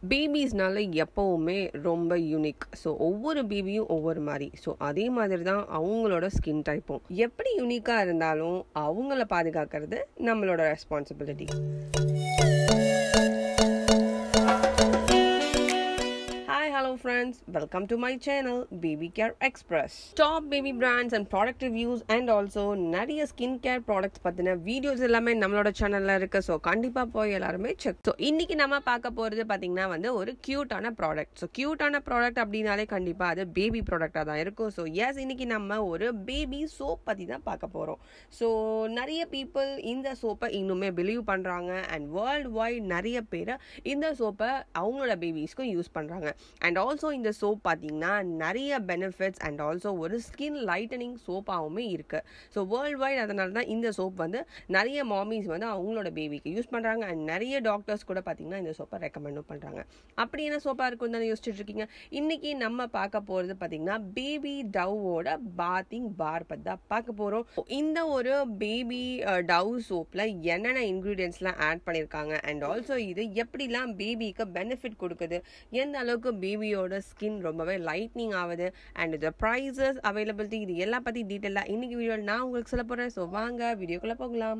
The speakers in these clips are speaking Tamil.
பேபிஸ்னால எப்போவுமே ரொம்ப யூனிக் ஸோ ஒவ்வொரு பேபியும் ஒவ்வொரு மாதிரி ஸோ அதே மாதிரி தான் அவங்களோட ஸ்கின் டைப்பும் எப்படி யூனிக்காக இருந்தாலும் அவங்கள பாதுகாக்கிறது நம்மளோட responsibility Hi, hello friends. Welcome to my channel Baby Care Express. Top baby brands and product reviews and also நிறைய ஸ்கின் கேர் ப்ராடக்ட்ஸ் பற்றின வீடியோஸ் எல்லாமே நம்மளோட சேனலில் இருக்கு ஸோ கண்டிப்பாக போய் எல்லாருமே செக் ஸோ இன்னைக்கு நம்ம பார்க்க போகிறது பார்த்தீங்கன்னா வந்து ஒரு க்யூட்டான ப்ராடக்ட் ஸோ க்யூட்டான ப்ராடக்ட் அப்படின்னாலே கண்டிப்பாக அது பேபி ப்ராடக்டாக தான் இருக்கும் ஸோ எஸ் இன்னைக்கு நம்ம ஒரு பேபி சோப் பற்றி தான் பார்க்க போகிறோம் ஸோ நிறைய பீப்புள் இந்த சோப்பை இன்னுமே பிலீவ் பண்ணுறாங்க அண்ட் வேர்ல்டு வைட் நிறைய பேர் இந்த சோப்பை அவங்களோட பேபிஸ்க்கும் யூஸ் பண்ணுறாங்க அண்ட் ஆல்சோ இந்த சோப் பார்த்தீங்கன்னா நிறைய பெனிஃபிட்ஸ் அண்ட் ஆல்சோ ஒரு ஸ்கின் லைட்டனிங் சோப்பாகவுமே இருக்குது ஸோ வேர்ல்டு வைட் அதனால தான் இந்த சோப் வந்து நிறைய மாமிஸ் வந்து அவங்களோட பேபிக்கு யூஸ் பண்ணுறாங்க அண்ட் நிறைய டாக்டர்ஸ் கூட பார்த்தீங்கன்னா இந்த சோப்பை ரெக்கமெண்டும் பண்ணுறாங்க அப்படி என்ன சோப்பாக இருக்கும் தானே யோசிச்சுட்டு இருக்கீங்க இன்னைக்கு நம்ம பார்க்க போகிறது பார்த்தீங்கன்னா பேபி டவ்வோட பாத்திங் பார் பற்றி தான் பார்க்க போகிறோம் இந்த ஒரு பேபி டவ் சோப்பில் என்னென்ன இன்க்ரீடியன்ஸ்லாம் ஆட் பண்ணியிருக்காங்க அண்ட் ஆல்சோ இது எப்படிலாம் பேபிக்கு பெனிஃபிட் கொடுக்குது எந்த அளவுக்கு பேபியோட ஸ்கின் ரொம்பவே லைட்னிங் ஆகுது அண்ட் இது ப்ரைஸஸ் அவைலபிலிட்டி இது எல்லாம் பற்றி டீட்டெயிலாக இன்னைக்கு வீடியோவில் நான் உங்களுக்கு சொல்ல போகிறேன் ஸோ வாங்க வீடியோக்குள்ளே போகலாம்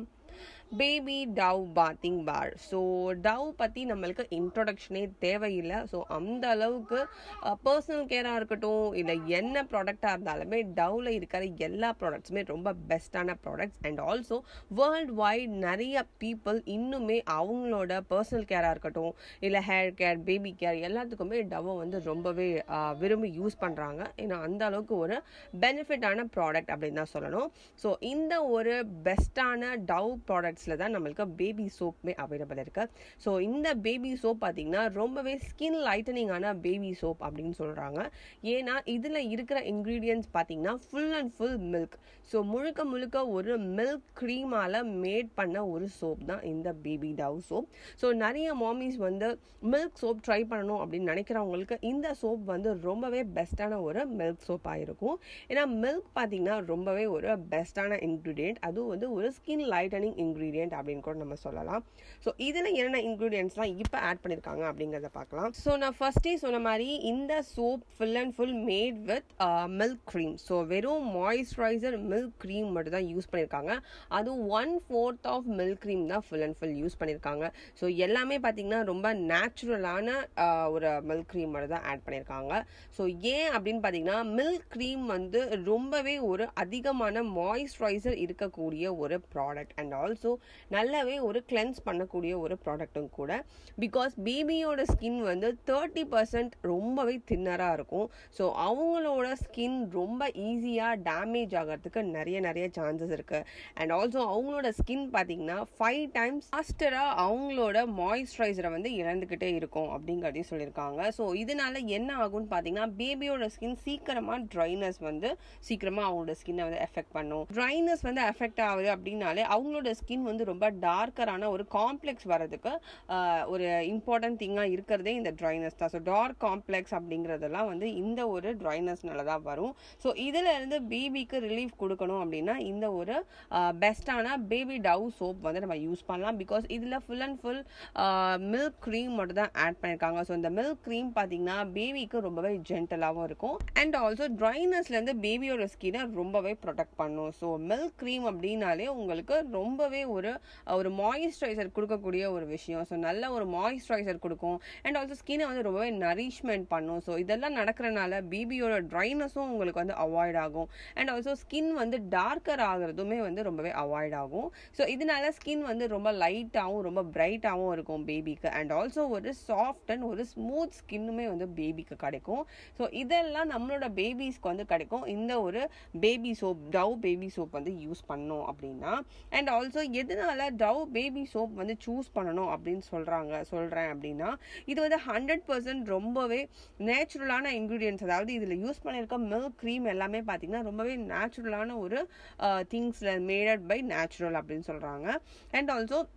baby Dove bathing bar so Dove பற்றி நம்மளுக்கு இன்ட்ரொடக்ஷனே தேவையில்லை ஸோ அந்த அளவுக்கு பர்சனல் கேராக இருக்கட்டும் இல்லை என்ன ப்ராடக்டாக இருந்தாலுமே டவ்வில் இருக்கிற எல்லா ப்ராடக்ட்ஸுமே ரொம்ப பெஸ்ட்டான products and also world wide நிறைய பீப்புள் இன்னுமே அவங்களோட பர்சனல் கேராக இருக்கட்டும் இல்லை ஹேர் கேர் பேபி கேர் எல்லாத்துக்குமே டவ்வை வந்து ரொம்பவே விரும்பி யூஸ் பண்ணுறாங்க ஏன்னா அந்த அளவுக்கு ஒரு பெனிஃபிட்டான ப்ராடக்ட் அப்படின்னு தான் சொல்லணும் ஸோ இந்த ஒரு பெஸ்ட்டான டவ் ப்ராடக்ட்ஸில் தான் நம்மளுக்கு பேபி சோப்புமே அவைலபிள் இருக்குது ஸோ இந்த பேபி சோப் பார்த்தீங்கன்னா ரொம்பவே ஸ்கின் லைட்டனிங்கான பேபி சோப் அப்படின்னு சொல்கிறாங்க ஏன்னா இதில் இருக்கிற இன்க்ரீடியன்ஸ் பார்த்தீங்கன்னா full and full milk so முழுக்க முழுக்க ஒரு மில்க் க்ரீமால் மேட் பண்ண ஒரு சோப் தான் இந்த பேபி டவ் சோப் ஸோ நிறைய மாமிஸ் வந்து மில்க் சோப் ட்ரை பண்ணணும் அப்படின்னு நினைக்கிறவங்களுக்கு இந்த சோப் வந்து ரொம்பவே பெஸ்ட்டான ஒரு மில்க் சோப்பாக இருக்கும் ஏன்னா மில்க் பார்த்தீங்கன்னா ரொம்பவே ஒரு பெஸ்ட்டான இன்க்ரீடியன்ட் அதுவும் வந்து ஒரு ஸ்கின் லைட்டனிங் இன்க்ரீடியன்ட் அப்படின்னு கூட நம்ம சொல்லலாம் ஸோ இதில் என்னென்ன இன்க்ரீடியன்ஸ்லாம் இப்போ ஆட் பண்ணியிருக்காங்க அப்படிங்கிறத பார்க்கலாம் ஸோ நான் ஃபர்ஸ்டே சொன்ன மாதிரி இந்த soap full and full made with milk cream so வெறும் மாய்ஸ்சரைசர் மில்க் க்ரீம் மட்டும் தான் யூஸ் பண்ணியிருக்காங்க அதுவும் one fourth of milk cream தான் ஃபுல் அண்ட் ஃபுல் யூஸ் பண்ணியிருக்காங்க ஸோ எல்லாமே பார்த்தீங்கன்னா ரொம்ப நேச்சுரலான ஒரு மில்க் க்ரீம் மட்டும் தான் ஆட் பண்ணியிருக்காங்க ஸோ ஏன் அப்படின்னு பார்த்தீங்கன்னா மில்க் க்ரீம் வந்து ரொம்பவே ஒரு அதிகமான மாய்ஸ்சரைசர் இருக்கக்கூடிய ஒரு ப்ராடக்ட் அண்ட் ஆல்சோ நல்லாவே ஒரு கிளென்ஸ் பண்ணக்கூடிய ஒரு ப்ராடக்ட்டும் கூட பிகாஸ் பேபியோட ஸ்கின் வந்து தேர்ட்டி பர்சன்ட் ரொம்பவே தின்னராக இருக்கும் ஸோ அவங்களோட ஸ்கின் ரொம்ப ஈஸியாக டேமேஜ் ஆகிறதுக்கு நிறைய நிறைய சான்சஸ் இருக்குது அண்ட் ஆல்சோ அவங்களோட ஸ்கின் பார்த்தீங்கன்னா ஃபைவ் டைம்ஸ் ஃபாஸ்டராக அவங்களோட மாய்ஸ்சரைசரை வந்து இழந்துக்கிட்டே இருக்கும் அப்படிங்கிறதையும் சொல்லியிருக்காங்க ஸோ இதனால என்ன ஆகும்னு பார்த்தீங்கன்னா பேபியோட ஸ்கின் சீக்கிரமாக ட்ரைனஸ் வந்து சீக்கிரமாக அவங்களோட ஸ்கின்னை வந்து எஃபெக்ட் பண்ணும் ட்ரைனஸ் வந்து எஃபெக்ட் ஆகுது அப்படின்னாலே அவங்களோட ஸ்கின் வந்து ரொம்ப டார்க்கரான ஒரு காம்ப்ளெக்ஸ் வரதுக்கு ஒரு இம்பார்ட்டன்ட் திங்காக இருக்கிறதே இந்த ட்ரைனஸ் தான் ஸோ டார்க் காம்ப்ளெக்ஸ் அப்படிங்கிறதெல்லாம் வந்து இந்த ஒரு ட்ரைனஸ்னால தான் வரும் ஸோ இதில் இருந்து பேபிக்கு ரிலீஃப் கொடுக்கணும் அப்படின்னா இந்த ஒரு பெஸ்ட்டான பேபி டவ் சோப் வந்து நம்ம யூஸ் பண்ணலாம் பிகாஸ் இதில் full and full milk cream மட்டும் தான் ஆட் பண்ணியிருக்காங்க ஸோ இந்த மில்க் க்ரீம் பார்த்தீங்கன்னா பேபிக்கு ரொம்பவே ஜென்டலாகவும் இருக்கும் அண்ட் ஆல்சோ ட்ரைனஸ்லேருந்து பேபியோட ஸ்கினை ரொம்பவே ப்ரொடெக்ட் பண்ணும் ஸோ மில்க் க்ரீம் அப்படின்னாலே உங்களுக்கு ரொம்பவே ஒரு ஒரு மாய்ஸ்சரைசர் கொடுக்கக்கூடிய ஒரு விஷயம் ஸோ நல்ல ஒரு மாய்ஸ்சரைசர் கொடுக்கும் அண்ட் ஆல்சோ ஸ்கினை வந்து ரொம்பவே நரிஷ்மெண்ட் பண்ணும் ஸோ இதெல்லாம் நடக்கிறனால பேபியோட ட்ரைனஸும் உங்களுக்கு வந்து அவாய்ட் ஆகும் அண்ட் ஆல்சோ ஸ்கின் வந்து டார்க்கர் ஆகிறதுமே வந்து ரொம்பவே அவாய்ட் ஆகும் ஸோ இதனால ஸ்கின் வந்து ரொம்ப லைட்டாகவும் ரொம்ப பிரைட்டாகவும் இருக்கும் பேபிக்கு அண்ட் ஆல்சோ ஒரு சாஃப்ட் அண்ட் ஒரு ஸ்மூத் ஸ்கின்னுமே வந்து பேபிக்கு கிடைக்கும் ஸோ இதெல்லாம் நம்மளோட பேபிஸ்க்கு வந்து கிடைக்கும் இந்த ஒரு baby soap Dove baby soap வந்து யூஸ் பண்ணோம் அப்படின்னா அண்ட் ஆல்சோ எதனால டவ் பேபி சோப் வந்து சூஸ் பண்ணணும் அப்படின்னு சொல்கிறாங்க சொல்கிறேன் அப்படின்னா இது வந்து ஹண்ட்ரட் பர்சன்ட் ரொம்பவே நேச்சுரலான இன்க்ரீடியன்ஸ் அதாவது இதில் யூஸ் பண்ணியிருக்க மில்க் க்ரீம் எல்லாமே பார்த்தீங்கன்னா ரொம்பவே நேச்சுரலான ஒரு திங்ஸில் மேடட் பை நேச்சுரல் அப்படின்னு சொல்கிறாங்க அண்ட் ஆல்சோ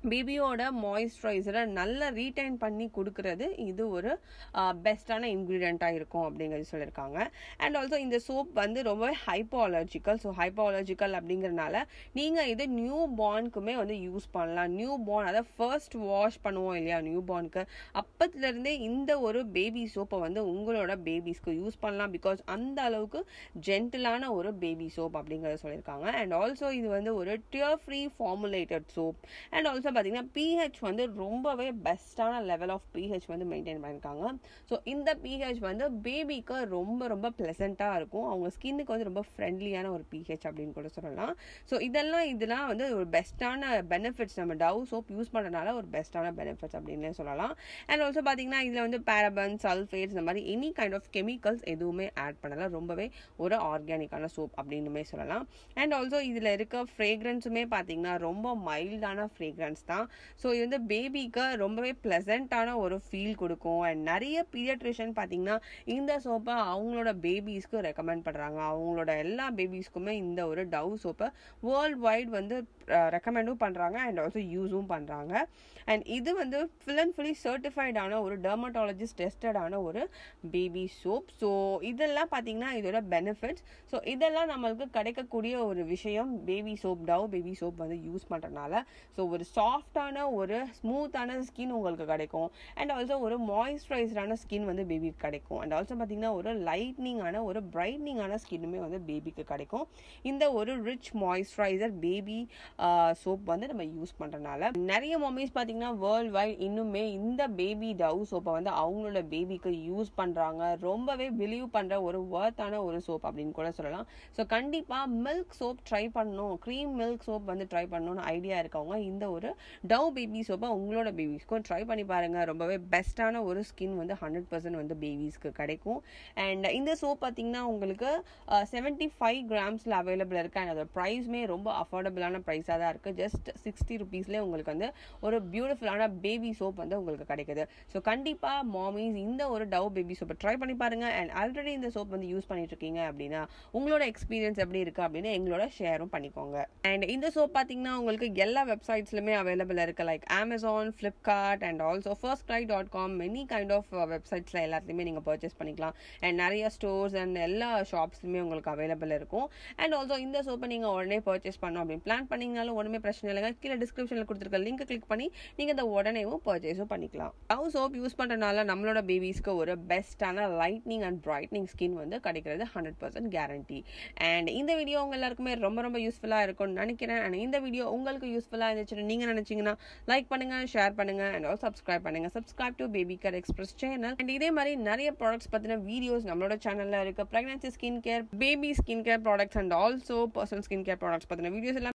பேபியோட மாய்ஸ்சரைசரை நல்லா ரீடைன் பண்ணி கொடுக்கறது இது ஒரு பெஸ்ட்டான இன்க்ரீடியண்ட்டாக இருக்கும் அப்படிங்கிறது சொல்லியிருக்காங்க அண்ட் ஆல்சோ இந்த சோப் வந்து ரொம்பவே ஹைப்போஅலர்ஜிக்கல் ஸோ ஹைப்போஅலர்ஜிக்கல் அப்படிங்கிறனால நீங்கள் இது நியூ பார்னுக்குமே வந்து யூஸ் பண்ணலாம் நியூ பார்ன் அதாவது ஃபர்ஸ்ட் வாஷ் பண்ணுவோம் இல்லையா நியூ பார்னுக்கு அப்பத்துலேருந்தே இந்த ஒரு பேபி சோப்பை வந்து உங்களோட பேபிஸ்க்கு யூஸ் பண்ணலாம் பிகாஸ் அந்த அளவுக்கு ஜென்டிலான ஒரு பேபி சோப் அப்படிங்கிறத சொல்லியிருக்காங்க அண்ட் ஆல்சோ இது வந்து ஒரு tear free formulated soap and also பார்த்தீங்கன்னா பிஹெச் வந்து ரொம்பவே பெஸ்ட்டான லெவல் ஆஃப் பிஹெச் வந்து மெயின்டைன் பண்ணியிருக்காங்க ஸோ இந்த பிஹெச் வந்து பேபிக்கு ரொம்ப ரொம்ப ப்ளசண்ட்டாக இருக்கும் அவங்க ஸ்கின்னுக்கு வந்து ரொம்ப ஃப்ரெண்ட்லியான ஒரு பிஹெச் அப்படின்னு கூட சொல்லலாம் ஸோ இதெல்லாம் இதெல்லாம் வந்து ஒரு பெஸ்ட்டான பெனிஃபிட்ஸ் நம்ம டவ் சோப் யூஸ் பண்ணுறதுனால ஒரு பெஸ்ட்டான பெனிஃபிட்ஸ் அப்படின்னு சொல்லலாம் அண்ட் ஆல்சோ பார்த்தீங்கன்னா இதில் வந்து பேரபன் சல்ஃபேட்ஸ் இந்த மாதிரி எனி கைண்ட் ஆஃப் கெமிக்கல்ஸ் எதுவுமே ஆட் பண்ணல ரொம்பவே ஒரு ஆர்கானிக்கான சோப் அப்படின்னுமே சொல்லலாம் அண்ட் ஆல்சோ இதில் இருக்க ஃப்ரேக்ரன்ஸுமே பார்த்தீங்கன்னா ரொம்ப மைல்டான ஃப்ரேக்ரன்ஸ் தான் ஸோ இது வந்து பேபிக்கு ரொம்பவே ப்ளசண்ட்டான ஒரு ஃபீல் கொடுக்கும் அண்ட் நிறைய பீடியட்ரிஷன் பார்த்தீங்கன்னா இந்த சோப்பை அவங்களோட பேபிஸ்க்கு ரெக்கமெண்ட் பண்ணுறாங்க அவங்களோட எல்லா பேபிஸ்க்குமே இந்த ஒரு டவ் சோப்பை வேர்ல்ட் வைட் வந்து ரெக்கமெண்டும் பண்ணுறாங்க அண்ட் ஆல்சோ யூஸும் பண்ணுறாங்க அண்ட் இது வந்து ஃபுல் அண்ட் ஃபுல்லி சர்டிஃபைடான ஒரு டெர்மட்டாலஜிஸ்ட் டெஸ்டடான ஒரு பேபி சோப் ஸோ இதெல்லாம் பார்த்தீங்கன்னா இதோட பெனிஃபிட்ஸ் ஸோ இதெல்லாம் நம்மளுக்கு கிடைக்கக்கூடிய ஒரு விஷயம் baby soap Dove baby soap வந்து யூஸ் பண்ணுறதுனால ஸோ ஒரு சாஃப்டான ஒரு ஸ்மூத்தான ஸ்கின் உங்களுக்கு கிடைக்கும் அண்ட் ஆல்சோ ஒரு மாய்ஸ்சரைஸ்டான ஸ்கின் வந்து பேபிக்கு கிடைக்கும் அண்ட் ஆல்சோ பார்த்தீங்கன்னா ஒரு லைட்னிங்கான ஒரு பிரைட்னிங்கான ஸ்கின்னுமே வந்து பேபிக்கு கிடைக்கும் இந்த ஒரு ரிச் மாய்ஸ்சரைசர் பேபி சோப் வந்து நம்ம யூஸ் பண்ணுறதுனால நிறைய மம்மிஸ் பார்த்தீங்கன்னா வேர்ல்ட் வைட் இன்னுமே இந்த பேபி டவ் சோப்பை வந்து அவங்களோட பேபிக்கு யூஸ் பண்ணுறாங்க ரொம்பவே பிலீவ் பண்ணுற ஒரு ஒர்த்தான ஒரு சோப் அப்படின்னு கூட சொல்லலாம் ஸோ கண்டிப்பாக மில்க் சோப் ட்ரை பண்ணணும் க்ரீம் மில்க் சோப் வந்து ட்ரை பண்ணணும்னு ஐடியா இருக்கவங்க இந்த ஒரு டவ் பேபி சோப்பை உங்களோட பேபிஸ்க்கும் ட்ரை பண்ணி பாருங்க ரொம்பவே பெஸ்ட்டான ஒரு ஸ்கின் வந்து ஹண்ட்ரட் பர்சன்ட் வந்து பேபிஸ்க்கு கிடைக்கும் அண்ட் இந்த சோப் பார்த்தீங்கன்னா உங்களுக்கு செவன்ட்டி ஃபைவ் கிராம்ஸில் அவைலபிள் இருக்கு அண்ட் அதோட ப்ரைஸுமே ரொம்ப அஃபோர்டபுளான ப்ரைஸாக தான் இருக்குது ஜஸ்ட் சிக்ஸ்டி ருபீஸ்லேயே உங்களுக்கு வந்து ஒரு பியூட்டிஃபுல்லான பேபி சோப் வந்து உங்களுக்கு கிடைக்குது ஸோ கண்டிப்பாக மாமிஸ் இந்த ஒரு டவ் பேபி சோப்பை ட்ரை பண்ணி பாருங்க அண்ட் ஆல்ரெடி இந்த சோப் வந்து யூஸ் பண்ணிட்டு இருக்கீங்க அப்படின்னா உங்களோட எக்ஸ்பீரியன்ஸ் எப்படி இருக்கு அப்படின்னு எங்களோட ஷேரும் பண்ணிக்கோங்க அண்ட் இந்த சோப் பார்த்தீங்கன்னா உங்களுக்கு எல்லா வெப்சைட்ஸ்லுமே அவைலபிள் இருக்கு like Amazon Flipkart and also FirstCry dot com many kind of வெப்சைட்ஸில் எல்லாத்தையுமே நீங்கள் பர்ச்சேஸ் பண்ணிக்கலாம் அண்ட் நிறைய ஸ்டோர்ஸ் அண்ட் எல்லா ஷாப்ஸ்லையுமே உங்களுக்கு அவைலபிள் இருக்கும் அண்ட் ஆல்சோ இந்த சோப்பை நீங்கள் உடனே பர்ச்சேஸ் பண்ணணும் அப்படின்னு பிளான் பண்ணிங்கனாலும் ஒன்றுமே பிரச்சனை இல்லைங்க கீழே டிஸ்கிரிப்ஷனில் கொடுத்துருக்க லிங்க் கிளிக் பண்ணி நீங்கள் இந்த உடனேவும் பர்ச்சேஸும் பண்ணிக்கலாம் டவ் சோப் யூஸ் பண்ணுறதுனால நம்மளோட பேபிஸ்க்கு ஒரு பெஸ்ட்டான லைட்னிங் அண்ட் பிரைட்னிங் ஸ்கின் வந்து கிடைக்கிறது ஹண்ட்ரட் பர்சன்ட் கேரண்டி அண்ட் இந்த வீடியோ உங்க எல்லாருக்குமே ரொம்ப ரொம்ப யூஸ்ஃபுல்லாக இருக்கும்னு நினைக்கிறேன் அண்ட் இந்த வீடியோ உங்களுக்கு யூஸ்ஃபுல்லாக இருந்துச்சுன்னு நீங்கள் நினச்சிங்கன்னா லைக் பண்ணுங்க ஷேர் பண்ணுங்க அண்ட் ஆல்சோ சப்ஸ்கிரைப் பண்ணுங்க subscribe to baby care express channel and இதே மாதிரி நிறைய ப்ராடக்ட்ஸ் பற்றின வீடியோஸ் நம்மளோட சேனலில் இருக்க pregnancy skin care baby skin care products and also personal skin care products பற்றின வீடியோஸ் எல்லாம்